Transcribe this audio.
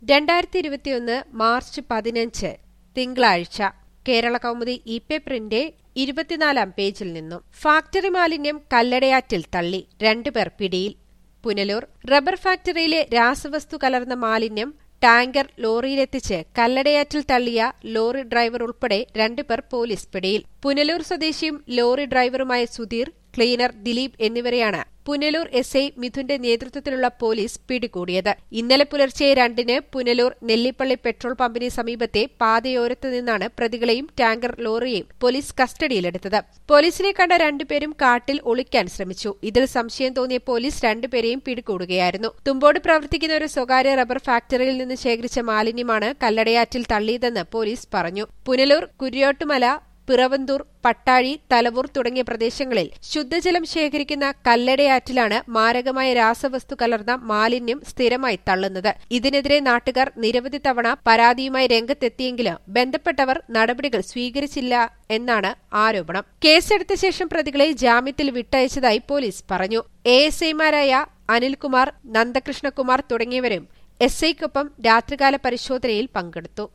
രണ്ടായിരത്തി ഇരുപത്തിയൊന്ന് മാർച്ച് പതിനഞ്ച് തിങ്കളാഴ്ച കേരള കൗമുദി ഇ പേപ്പറിന്റെ ഇരുപത്തിനാലാം പേജിൽ നിന്നും ഫാക്ടറി മാലിന്യം കല്ലടയാറ്റിൽ തള്ളി രണ്ടുപേർ പിടിയിൽ പുനലൂർ റബ്ബർ ഫാക്ടറിയിലെ രാസവസ്തു കലർന്ന മാലിന്യം ടാങ്കർ ലോറിയിലെത്തിച്ച് കല്ലടയാറ്റിൽ തള്ളിയ ലോറി ഡ്രൈവർ ഉൾപ്പെടെ രണ്ടുപേർ പോലീസ് പിടിയിൽ പുനലൂർ സ്വദേശിയും ലോറി ഡ്രൈവറുമായ സുധീർ ക്ലീനർ ദിലീപ് എന്നിവരെയാണ് പുനലൂർ എസ് ഐ മിഥുന്റെ നേതൃത്വത്തിലുള്ള പോലീസ് പിടികൂടിയത് ഇന്നലെ പുലർച്ചെ രണ്ടിന് പുനലൂർ നെല്ലിപ്പള്ളി പെട്രോൾ പമ്പിന് സമീപത്തെ പാതയോരത്ത് നിന്നാണ് പ്രതികളെയും ടാങ്കർ ലോറിയെയും പോലീസ് കസ്റ്റഡിയിലെടുത്തത് പോലീസിനെ കണ്ട രണ്ടുപേരും കാട്ടിൽ ഒളിക്കാൻ ശ്രമിച്ചു ഇതിൽ സംശയം തോന്നിയ പോലീസ് രണ്ടുപേരെയും പിടികൂടുകയായിരുന്നു തുമ്പോട് പ്രവർത്തിക്കുന്ന ഒരു സ്വകാര്യ റബ്ബർ ഫാക്ടറിയിൽ നിന്ന് ശേഖരിച്ച മാലിന്യമാണ് കല്ലടയാറ്റിൽ തള്ളിയതെന്ന് പോലീസ് പറഞ്ഞു പുനലൂർ കുര്യോട്ടുമല പിറവന്തൂർ പട്ടാഴി തലവൂർ തുടങ്ങിയ പ്രദേശങ്ങളിൽ ശുദ്ധജലം ശേഖരിക്കുന്ന കല്ലടയാറ്റിലാണ് മാരകമായ രാസവസ്തു കലർന്ന മാലിന്യം സ്ഥിരമായി തള്ളുന്നത് ഇതിനെതിരെ നാട്ടുകാർ നിരവധി തവണ പരാതിയുമായി രംഗത്തെത്തിയെങ്കിലും ബന്ധപ്പെട്ടവർ നടപടികൾ സ്വീകരിച്ചില്ല എന്നാണ് ആരോപണം കേസെടുത്ത ശേഷം പ്രതികളെ ജാമ്യത്തിൽ വിട്ടയച്ചതായി പോലീസ് പറഞ്ഞു എ എസ് ഐമാരായ അനിൽകുമാർ നന്ദകൃഷ്ണകുമാർ തുടങ്ങിയവരും എസ് ഐക്കൊപ്പം രാത്രികാല പരിശോധനയിൽ പങ്കെടുത്തു